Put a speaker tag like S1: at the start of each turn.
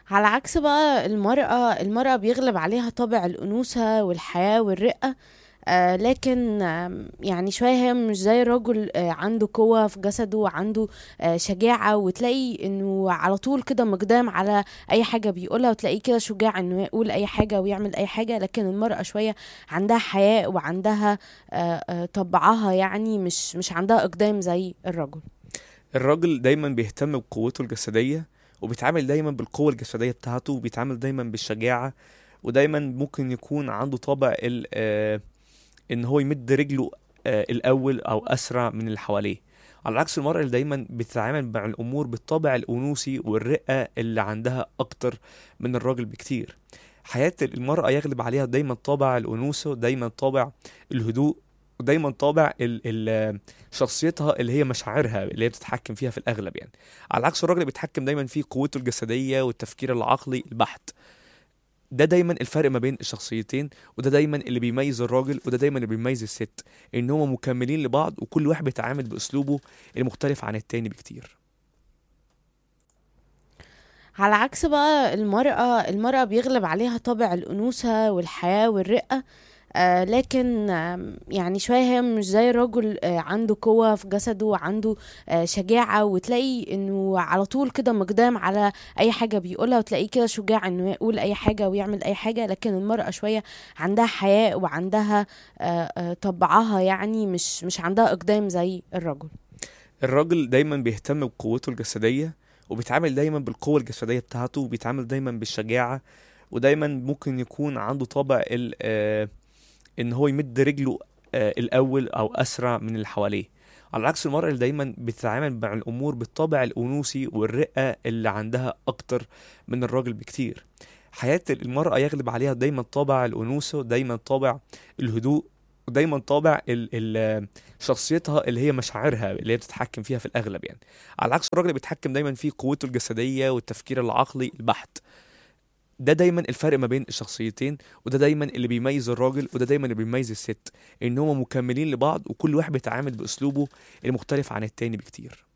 S1: على عكس بقى المرأة المرأة بيغلب عليها طابع الأنوثة والحياة والرقة آه لكن آم، يعني شوية هي مش زي الرجل آه عنده قوة في جسده وعنده آه شجاعة وتلاقي انه على طول كده مقدام على اي حاجة بيقولها وتلاقيه كده شجاع انه يقول اي حاجة ويعمل اي حاجة لكن المرأة شوية عندها حياء وعندها آه آه طبعها يعني مش مش عندها اقدام زي الرجل
S2: الراجل دايما بيهتم بقوته الجسدية وبيتعامل دايما بالقوة الجسدية بتاعته وبيتعامل دايما بالشجاعة ودايما ممكن يكون عنده طابع ال آه ان هو يمد رجله آه الاول او اسرع من اللي حواليه على عكس المرأة اللي دايما بتتعامل مع الامور بالطابع الانوثي والرقة اللي عندها اكتر من الراجل بكتير حياة المرأة يغلب عليها دايما طابع الانوثة ودايما طابع الهدوء ودايما طابع ال ال شخصيتها اللي هي مشاعرها اللي هي بتتحكم فيها في الاغلب يعني على عكس الراجل اللي بيتحكم دايما في قوته الجسديه والتفكير العقلي البحت ده دايما الفرق ما بين الشخصيتين وده دايما اللي بيميز الراجل وده دايما اللي بيميز الست ان هم مكملين لبعض وكل واحد بيتعامل باسلوبه المختلف عن التاني بكتير
S1: على عكس بقى المرأة المرأة بيغلب عليها طابع الأنوثة والحياة والرقة آه لكن آم، يعني شوية هي مش زي الرجل آه عنده قوة في جسده وعنده آه شجاعة وتلاقي انه على طول كده مقدام على اي حاجة بيقولها وتلاقيه كده شجاع انه يقول اي حاجة ويعمل اي حاجة لكن المرأة شوية عندها حياء وعندها آه آه طبعها يعني مش مش عندها اقدام زي الرجل
S2: الراجل دايما بيهتم بقوته الجسديه وبيتعامل دايما بالقوه الجسديه بتاعته وبيتعامل دايما بالشجاعه ودايما ممكن يكون عنده طابع ال آه ان هو يمد رجله آه الاول او اسرع من اللي حواليه على عكس المرأة اللي دايما بتتعامل مع الامور بالطابع الانوثي والرقة اللي عندها اكتر من الراجل بكتير حياة المرأة يغلب عليها دايما طابع الانوثة ودايما طابع الهدوء ودايما طابع ال ال شخصيتها اللي هي مشاعرها اللي هي بتتحكم فيها في الاغلب يعني على عكس الراجل اللي بيتحكم دايما في قوته الجسدية والتفكير العقلي البحت ده دايما الفرق ما بين الشخصيتين وده دايما اللي بيميز الراجل وده دايما اللي بيميز الست ان هم مكملين لبعض وكل واحد بيتعامل باسلوبه المختلف عن التاني بكتير